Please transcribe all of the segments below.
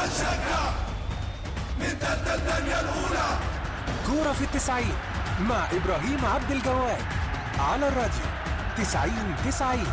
هنشجع من تالتة الدنيا الأولى كورة في التسعين مع إبراهيم عبد الجواد على الراديو تسعين تسعين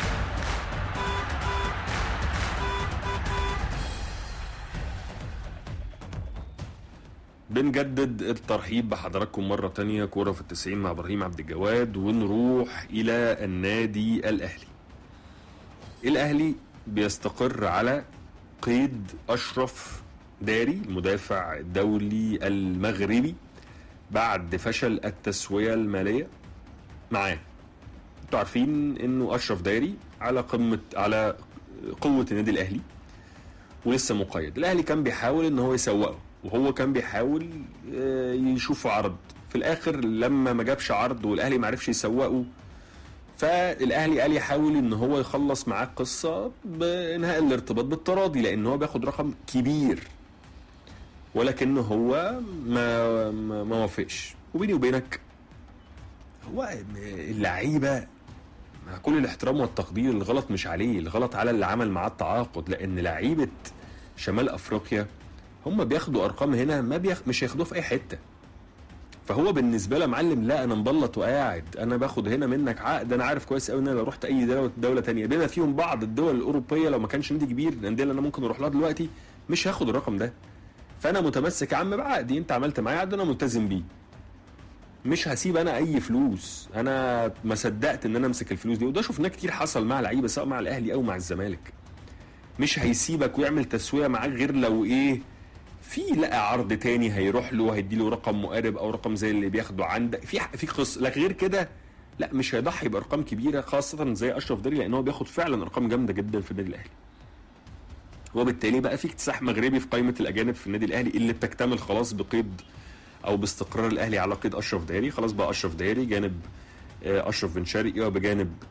بنجدد الترحيب بحضراتكم مرة تانية كورة في التسعين مع إبراهيم عبد الجواد ونروح إلى النادي الأهلي الأهلي بيستقر على قيد أشرف داري المدافع الدولي المغربي بعد فشل التسوية المالية معاه انتوا عارفين انه اشرف داري على قمة على قوة النادي الاهلي ولسه مقيد الاهلي كان بيحاول ان هو يسوقه وهو كان بيحاول آه، يشوف عرض في الاخر لما ما جابش عرض والاهلي ما عرفش يسوقه فالاهلي قال يحاول ان هو يخلص معاه القصه بانهاء الارتباط بالتراضي لان هو بياخد رقم كبير ولكن هو ما ما, ما وافقش وبيني وبينك هو اللعيبه مع كل الاحترام والتقدير الغلط مش عليه الغلط على اللي عمل معاه التعاقد لان لعيبه شمال افريقيا هم بياخدوا ارقام هنا ما بيخ... مش هياخدوها في اي حته فهو بالنسبه له يا معلم لا انا مبلط وقاعد انا باخد هنا منك عقد انا عارف كويس قوي ان انا لو رحت اي دوله دوله تانية بما فيهم بعض الدول الاوروبيه لو ما كانش نادي كبير الانديه اللي انا ممكن اروح لها دلوقتي مش هاخد الرقم ده فانا متمسك يا عم بعقدي انت عملت معايا عقد انا ملتزم بيه مش هسيب انا اي فلوس انا ما صدقت ان انا امسك الفلوس دي وده شفناه كتير حصل مع لعيبه سواء مع الاهلي او مع الزمالك مش هيسيبك ويعمل تسويه معاك غير لو ايه في لقى عرض تاني هيروح له هيدي له رقم مقارب او رقم زي اللي بياخده عندك في في قصه لكن غير كده لا مش هيضحي بارقام كبيره خاصه زي اشرف داري لان هو بياخد فعلا ارقام جامده جدا في النادي الاهلي وبالتالي بقى في اكتساح مغربي في قائمه الاجانب في النادي الاهلي اللي بتكتمل خلاص بقيد او باستقرار الاهلي على قيد اشرف داري خلاص بقى اشرف داري جانب آه، اشرف بن شرقي وبجانب